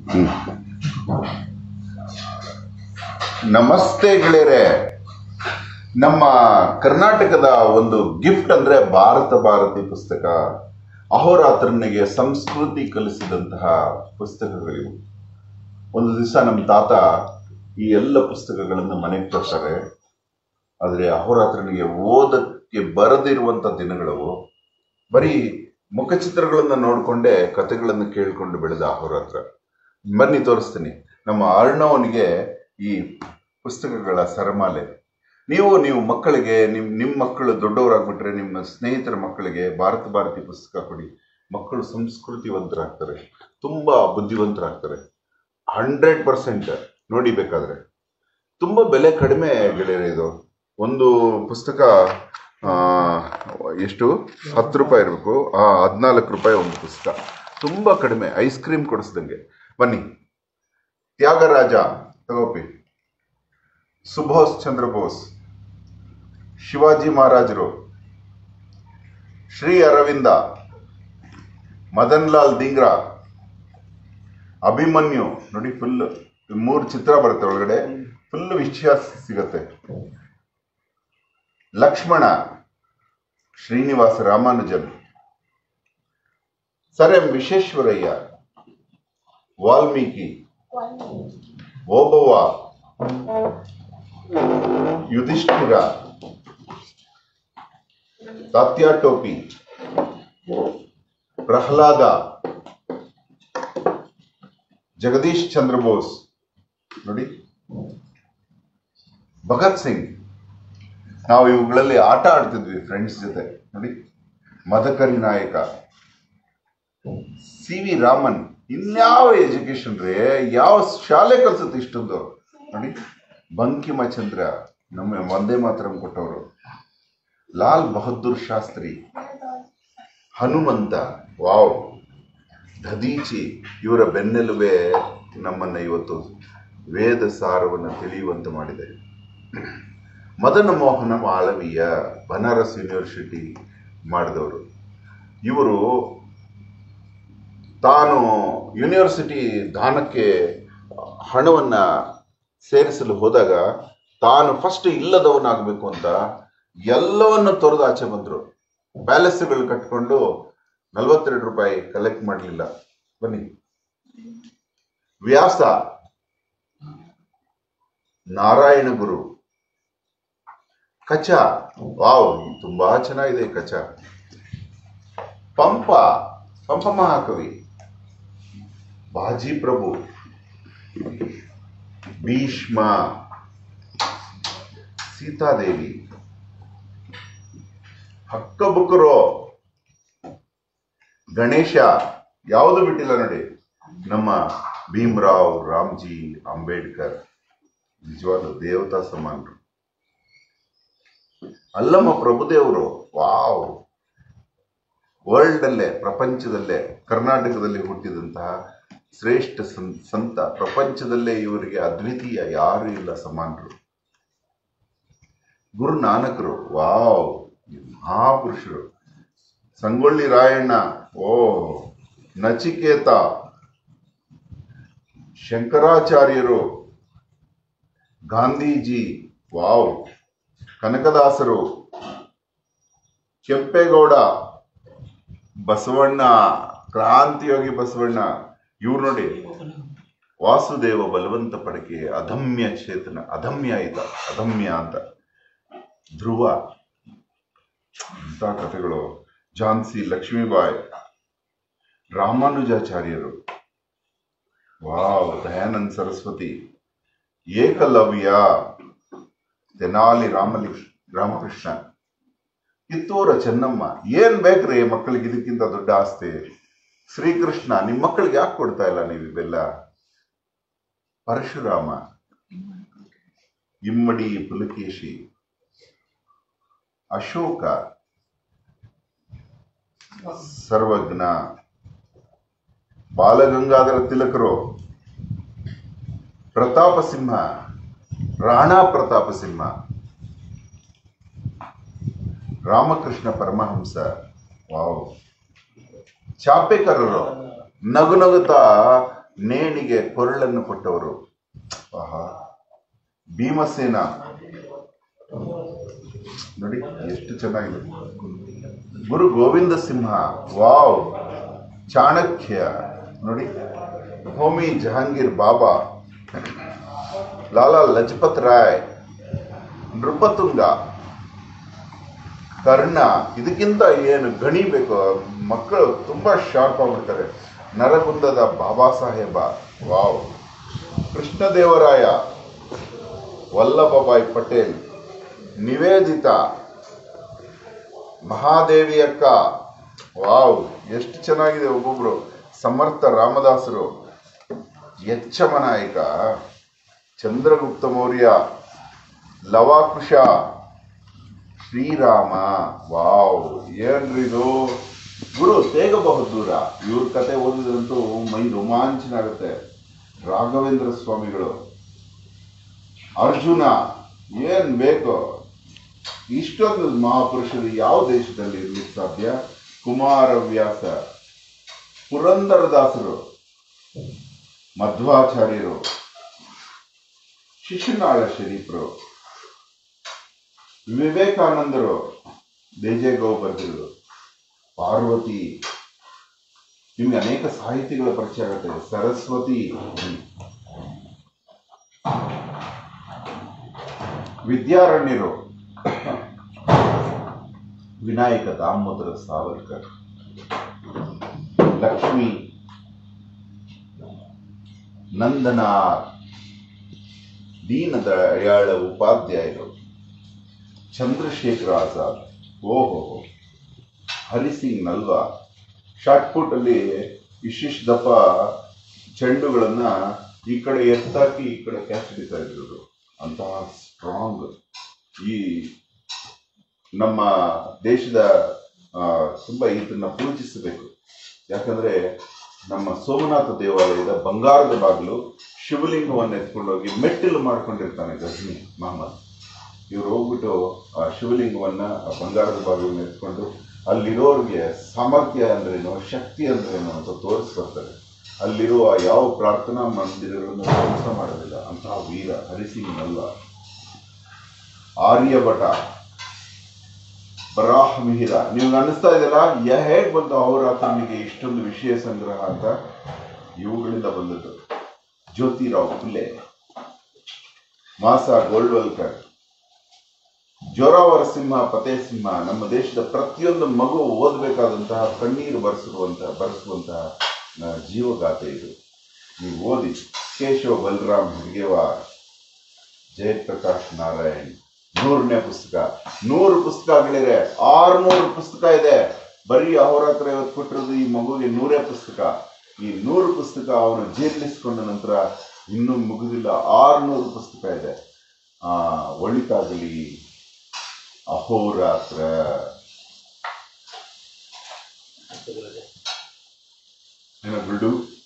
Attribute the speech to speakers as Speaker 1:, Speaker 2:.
Speaker 1: ಹ್ಮ್. ನಮಸ್ತೆ ಗೆಳೆಯರೆ ನಮ್ಮ ಕರ್ನಾಟಕದ ಒಂದು ಗಿಫ್ಟ್ ಅಂದ್ರೆ ಭಾರತ ಭಾರತಿ ಪುಸ್ತಕ ಅಹೋರಾತ್ರನಿಗೆ ಸಂಸ್ಕೃತಿ ಕಲಿಸಿದಂತಹ ಪುಸ್ತಕಗಳಿವು ಒಂದು ದಿವಸ ನಮ್ಮ ತಾತ ಈ ಎಲ್ಲ ಪುಸ್ತಕಗಳನ್ನು ಮನೆಗೆ ತರ್ತಾರೆ ಆದರೆ ಅಹೋರಾತ್ರನಿಗೆ ಓದಕ್ಕೆ ಬರದಿರುವಂತ ದಿನಗಳವು ಬರೀ ಮುಖಚಿತ್ರಗಳನ್ನ ನೋಡಿಕೊಂಡೇ ಕಥೆಗಳನ್ನು ಕೇಳಿಕೊಂಡು ಬೆಳೆದ ಅಹೋರಾತ್ರ ಬನ್ನಿ ತೋರಿಸ್ತೀನಿ ನಮ್ಮ ಅರ್ಣವನಿಗೆ ಈ ಪುಸ್ತಕಗಳ ಸರಮಾಲೆ ನೀವು ನೀವು ಮಕ್ಕಳಿಗೆ ನಿಮ್ ನಿಮ್ಮ ಮಕ್ಕಳು ದೊಡ್ಡವರಾಗ್ಬಿಟ್ರೆ ನಿಮ್ಮ ಸ್ನೇಹಿತರ ಮಕ್ಕಳಿಗೆ ಭಾರತ ಭಾರತಿ ಪುಸ್ತಕ ಕೊಡಿ ಮಕ್ಕಳು ಸಂಸ್ಕೃತಿವಂತರಾಗ್ತಾರೆ ತುಂಬಾ ಬುದ್ಧಿವಂತರಾಗ್ತಾರೆ ಹಂಡ್ರೆಡ್ ಪರ್ಸೆಂಟ್ ನೋಡಿ ಬೇಕಾದ್ರೆ ತುಂಬಾ ಬೆಲೆ ಕಡಿಮೆ ಗೆಳೆಯರೆ ಇದು ಒಂದು ಪುಸ್ತಕ ಆ, ಎಷ್ಟು ಹತ್ತು ರೂಪಾಯಿ ಇರಬೇಕು ಆ ಹದಿನಾಲ್ಕು ರೂಪಾಯಿ ಒಂದು ಪುಸ್ತಕ ತುಂಬಾ ಕಡಿಮೆ ಐಸ್ ಕ್ರೀಮ್ ಕೊಡಿಸ್ದಂಗೆ ಬನ್ನಿ ತ್ಯಾಗರಾಜ ತಗೋಪಿ ಸುಭಾಷ್ ಚಂದ್ರ ಬೋಸ್ ಶಿವಾಜಿ ಮಹಾರಾಜರು ಶ್ರೀ ಅರವಿಂದ ಮದನ್ ಲಾಲ್ ದಿಂಗ್ರಾ ಅಭಿಮನ್ಯು ನೋಡಿ ಫುಲ್ ಮೂರು ಚಿತ್ರ ಬರುತ್ತೆ ಒಳಗಡೆ ಫುಲ್ ವಿಷಯ ಸಿಗತ್ತೆ ಲಕ್ಷ್ಮಣ ಶ್ರೀನಿವಾಸ ರಾಮಾನುಜನ್ ಸರ್ ಎಂ ವಿಶ್ವೇಶ್ವರಯ್ಯ ವಾಲ್ಮೀಕಿ ಓಬವ್ವ ಯುಧಿಷ್ಠಿರ ತಾತ್ಯಾ ಟೋಪಿ ಪ್ರಹ್ಲಾದ ಜಗದೀಶ್ ಚಂದ್ರ ಬೋಸ್ ನೋಡಿ ಭಗತ್ ಸಿಂಗ್ ನಾವು ಇವುಗಳಲ್ಲಿ ಆಟ ಆಡ್ತಿದ್ವಿ ಫ್ರೆಂಡ್ಸ್ ಜೊತೆ ನೋಡಿ ಮದಕರಿ ನಾಯಕ ಸಿ ವಿ ರಾಮನ್ ಇನ್ಯಾವ ಎಜುಕೇಶನ್ ರೇ ಯಾವ ಶಾಲೆ ಕಲ್ಸುತ್ತೆ ಇಷ್ಟೊಂದು ನೋಡಿ ಬಂಕಿಮಚಂದ್ರ ನಮ್ಮ ಒಂದೇ ಮಾತರಂ ಕೊಟ್ಟವರು ಲಾಲ್ ಬಹದ್ದೂರ್ ಶಾಸ್ತ್ರಿ ಹನುಮಂತ ವಾವ್ ದದೀಚಿ ಇವರ ಬೆನ್ನೆಲುಬೆ ನಮ್ಮನ್ನ ಇವತ್ತು ವೇದ ಸಾರವನ್ನು ತಿಳಿಯುವಂತೆ ಮಾಡಿದೆ ಮದನ ಮೋಹನ ಮಾಳವೀಯ ಬನಾರಸ್ ಯೂನಿವರ್ಸಿಟಿ ಮಾಡಿದವರು ಇವರು ತಾನು ಯೂನಿವರ್ಸಿಟಿ ದಾನಕ್ಕೆ ಹಣವನ್ನ ಸೇರಿಸಲು ಹೋದಾಗ ತಾನು ಫಸ್ಟ್ ಇಲ್ಲದವನಾಗಬೇಕು ಅಂತ ಎಲ್ಲವನ್ನು ತೊರೆದು ಆಚೆ ಬಂದರು ಪ್ಯಾಲೇಸ್ಗಳು ಕಟ್ಕೊಂಡು ನಲವತ್ತೆರಡು ರೂಪಾಯಿ ಕಲೆಕ್ಟ್ ಮಾಡಲಿಲ್ಲ ಬನ್ನಿ ವ್ಯಾಸ ನಾರಾಯಣ ಗುರು ಕಚ ವಾವ್ ತುಂಬಾ ಚೆನ್ನಾಗಿದೆ ಈ ಕಚ ಪಂಪ ಪಂಪ ಮಹಾಕವಿ ಬಾಜಿ ಪ್ರಭು ಭೀಷ್ಮ ಸೀತಾದೇವಿ ಹಕ್ಕಬುಕ್ಕರು ಗಣೇಶ ಯಾವುದು ಬಿಟ್ಟಿಲ್ಲ ನೋಡಿ ನಮ್ಮ ಭೀಮ್ರಾವ್ ರಾಮ್ಜಿ ಅಂಬೇಡ್ಕರ್ ನಿಜವಾದ ದೇವತಾ ಸಮಾನರು ಅಲ್ಲಮ್ಮ ಪ್ರಭುದೇವರು ವಾವ್ ವರ್ಲ್ಡ್ ಅಲ್ಲೇ ಪ್ರಪಂಚದಲ್ಲೇ ಕರ್ನಾಟಕದಲ್ಲಿ ಹುಟ್ಟಿದಂತಹ ಶ್ರೇಷ್ಠ ಸಂ- ಸಂತ ಪ್ರಪಂಚದಲ್ಲೇ ಇವರಿಗೆ ಅದ್ವಿತೀಯ ಯಾರು ಇಲ್ಲ ಸಮಾನರು ಗುರು ನಾನಕರು ವಾವ್ ಮಹಾಪುರುಷರು ಸಂಗೊಳ್ಳಿ ರಾಯಣ್ಣ ಓ ನಚಿಕೇತ ಶಂಕರಾಚಾರ್ಯರು ಗಾಂಧೀಜಿ ವಾವ್ ಕನಕದಾಸರು ಕೆಂಪೇಗೌಡ ಬಸವಣ್ಣ ಕ್ರಾಂತಿಯೋಗಿ ಬಸವಣ್ಣ ಇವ್ರು ನೋಡಿ ವಾಸುದೇವ ಬಲವಂತ ಪಡಕೆ ಅದಮ್ಯ ಚೇತನ ಅದಮ್ಯ ಇದ ಅದಮ್ಯ ಅಂತ ಧ್ರುವ ಇಂಥ ಕಥೆಗಳು ಝಾನ್ಸಿ ಲಕ್ಷ್ಮೀಬಾಯಿ ರಾಮಾನುಜಾಚಾರ್ಯರು ವಾವ್ ದಯಾನಂದ್ ಸರಸ್ವತಿ ಏಕಲವ್ಯ ತೆನಾಲಿ ರಾಮಲಿ ರಾಮಕೃಷ್ಣ ಕಿತ್ತೂರ ಚೆನ್ನಮ್ಮ ಏನ್ ಬೇಕ್ರಿ ಮಕ್ಕಳಿಗೆ ಇದಕ್ಕಿಂತ ದೊಡ್ಡ ಆಸ್ತಿ ಶ್ರೀಕೃಷ್ಣ ನಿಮ್ ಮಕ್ಕಳಿಗೆ ಯಾಕೆ ಕೊಡ್ತಾ ಇಲ್ಲ ನೀವು ಇವೆಲ್ಲ ಪರಶುರಾಮ ಇಮ್ಮಡಿ ಪುಲಕೇಶಿ ಅಶೋಕ ಸರ್ವಜ್ಞ ಬಾಲಗಂಗಾಧರ ತಿಲಕರು ಪ್ರತಾಪ ಸಿಂಹ ರಾಣಾ ಪ್ರತಾಪ ಸಿಂಹ ರಾಮಕೃಷ್ಣ ಪರಮಹಂಸ ವಾವ್ ಚಾಪೇಕರರು ನಗು ನಗುತ್ತಾ ನೇಣಿಗೆ ಕೊರಳನ್ನು ಕೊಟ್ಟವರು ಆಹಾ ಭೀಮಸೇನ ನೋಡಿ ಎಷ್ಟು ಚೆನ್ನಾಗಿದೆ ಗುರು ಗೋವಿಂದ ಸಿಂಹ ವಾವ್ ಚಾಣಕ್ಯ ನೋಡಿ ಹೋಮಿ ಜಹಾಂಗೀರ್ ಬಾಬಾ ಲಾಲಾ ಲಜಪತ್ ರಾಯ್ ನೃಪತುಂಗ ಕರ್ಣ ಇದಕ್ಕಿಂತ ಏನು ಗಣಿ ಬೇಕು ಮಕ್ಕಳು ತುಂಬಾ ಶಾರ್ಪ್ ಆಗ್ಬಿಡ್ತಾರೆ ನರಗುಂದದ ಬಾಬಾ ಸಾಹೇಬ ವಾವ್ ಕೃಷ್ಣದೇವರಾಯ ವಲ್ಲಭಭಾಯ್ ಪಟೇಲ್ ನಿವೇದಿತ ಮಹಾದೇವಿ ಅಕ್ಕ ವಾವ್ ಎಷ್ಟು ಚೆನ್ನಾಗಿದೆ ಒಬ್ಬೊಬ್ರು ಸಮರ್ಥ ರಾಮದಾಸರು ಯಚ್ಚಮ ನಾಯಕ ಚಂದ್ರಗುಪ್ತ ಮೌರ್ಯ ಲವಾಕುಶ ಶ್ರೀರಾಮ ವಾವ್ ಏನ್ರಿ ಇದು ಗುರು ತೇಗ ಬಹದ್ದೂರ ಇವ್ರ ಕತೆ ಓದಿದ್ರಂತೂ ಮೈ ರೋಮಾಂಚನ ಆಗುತ್ತೆ ರಾಘವೇಂದ್ರ ಸ್ವಾಮಿಗಳು ಅರ್ಜುನ ಏನ್ ಬೇಕು ಇಷ್ಟೊಂದು ಮಹಾಪುರುಷರು ಯಾವ ದೇಶದಲ್ಲಿ ಇರ್ಲಿಕ್ಕೆ ಸಾಧ್ಯ ಕುಮಾರವ್ಯಾಸ ಪುರಂದರದಾಸರು ಮಧ್ವಾಚಾರ್ಯರು ಶಿಶುನಾಳ ಶರೀಫರು ವಿವೇಕಾನಂದರು ದೇಜೇಗೌ ಬರೆದಿರು ಪಾರ್ವತಿ ನಿಮ್ಗೆ ಅನೇಕ ಸಾಹಿತಿಗಳ ಪರಿಚಯ ಆಗುತ್ತೆ ಸರಸ್ವತಿ ವಿದ್ಯಾರಣ್ಯರು ವಿನಾಯಕ ದಾಮೋದರ ಸಾವರ್ಕರ್ ಲಕ್ಷ್ಮಿ ನಂದನಾರ್ ದೀನದಯಾಳ ಉಪಾಧ್ಯಾಯರು ಚಂದ್ರಶೇಖರ ಆಜಾದ್ ಓಹೋ ಹರಿಸಿಂಗ್ ನಲ್ವಾ ಶಾರ್ಟ್ ಪುಟ್ ಅಲ್ಲಿ ಇಷ್ಟಿಷ್ಟು ದಪ್ಪ ಚೆಂಡುಗಳನ್ನ ಈ ಕಡೆ ಎತ್ತಾಕಿ ಈ ಕಡೆ ಕ್ಯಾಚ್ ಹಿಡಿತಾ ಇದ್ರು ಅಂತಹ ಸ್ಟ್ರಾಂಗ್ ಈ ನಮ್ಮ ದೇಶದ ಆ, ತುಂಬಾ ಇದನ್ನ ಪೂಜಿಸಬೇಕು ಯಾಕಂದ್ರೆ ನಮ್ಮ ಸೋಮನಾಥ ದೇವಾಲಯದ ಬಂಗಾರದ ಬಾಗಿಲು ಶಿವಲಿಂಗವನ್ನು ಎತ್ಕೊಂಡೋಗಿ ಮೆಟ್ಟಿಲು ಮಾಡ್ಕೊಂಡಿರ್ತಾನೆ ಗಜ್ನಿ ಮಹಮ್ಮದ್ ಇವ್ರು ಹೋಗ್ಬಿಟ್ಟು ಆ ಶಿವಲಿಂಗವನ್ನ ಆ ಬಂಗಾರದ ಬಾಗಿಲನ್ನ ಎತ್ಕೊಂಡು ಅಲ್ಲಿರೋರಿಗೆ ಸಾಮರ್ಥ್ಯ ಅಂದ್ರೇನು ಶಕ್ತಿ ಅಂದ್ರೇನು ಅಂತ ತೋರಿಸ್ಬರ್ತಾರೆ ಅಲ್ಲಿರುವ ಯಾವ ಪ್ರಾರ್ಥನಾ ಮಂದಿರಗಳನ್ನು ಧ್ವಂಸ ಮಾಡೋದಿಲ್ಲ ಅಂತಹ ವೀರ ಹರಿಸಿಂಗ್ ಮಲ್ಲ ಆರ್ಯಭಟ ಬರಾಹ್ ಮಿಹಿರ ನೀವು ಅನಿಸ್ತಾ ಇದೆಯಲ್ಲ ಯ ಹೇಗ್ ಬಂತು ಅವರ ತಮ್ಮಿಗೆ ಇಷ್ಟೊಂದು ವಿಷಯ ಸಂಗ್ರಹ ಅಂತ ಇವುಗಳಿಂದ ಬಂದದ್ದು ಜ್ಯೋತಿರಾವ್ ಫುಲೆ ಮಾಸಾ ಗೋಲ್ಡ್ವಲ್ಕರ್ ಜೋರಾವರ ಸಿಂಹ ಪತೆ ಸಿಂಹ ನಮ್ಮ ದೇಶದ ಪ್ರತಿಯೊಂದು ಮಗು ಓದಬೇಕಾದಂತಹ ಕಣ್ಣೀರು ಬರೆಸಿರುವಂತಹ ಬರೆಸುವಂತಹ ಆ, ಜೀವಗಾಥೆ ಇದು ನೀವು ಓದಿ ಕೇಶವ ಬಲರಾಮ್ ಹೆಡ್ಗೇವಾರ್ ಜಯಪ್ರಕಾಶ್ ನಾರಾಯಣ್ ನೂರನೇ ಪುಸ್ತಕ ನೂರು ಪುಸ್ತಕಗಳಿದೆ ಆರ್ನೂರು ಪುಸ್ತಕ ಇದೆ ಬರೀ ಅವರ ಹತ್ರ ಇವತ್ತು ಕೊಟ್ಟಿರೋದು ಈ ಮಗುವಿಗೆ ನೂರೇ ಪುಸ್ತಕ ಈ ನೂರು ಪುಸ್ತಕ ಅವನು ಜೀರ್ಣಿಸ್ಕೊಂಡ ನಂತರ ಇನ್ನೂ ಮುಗಿದಿಲ್ಲ ಆರ್ನೂರು ಪುಸ್ತಕ ಇದೆ ಆ ಒಳಿತಾಗಲಿ ಅಹೋರಾತ್ರ ಏನೋ ಬಿಡು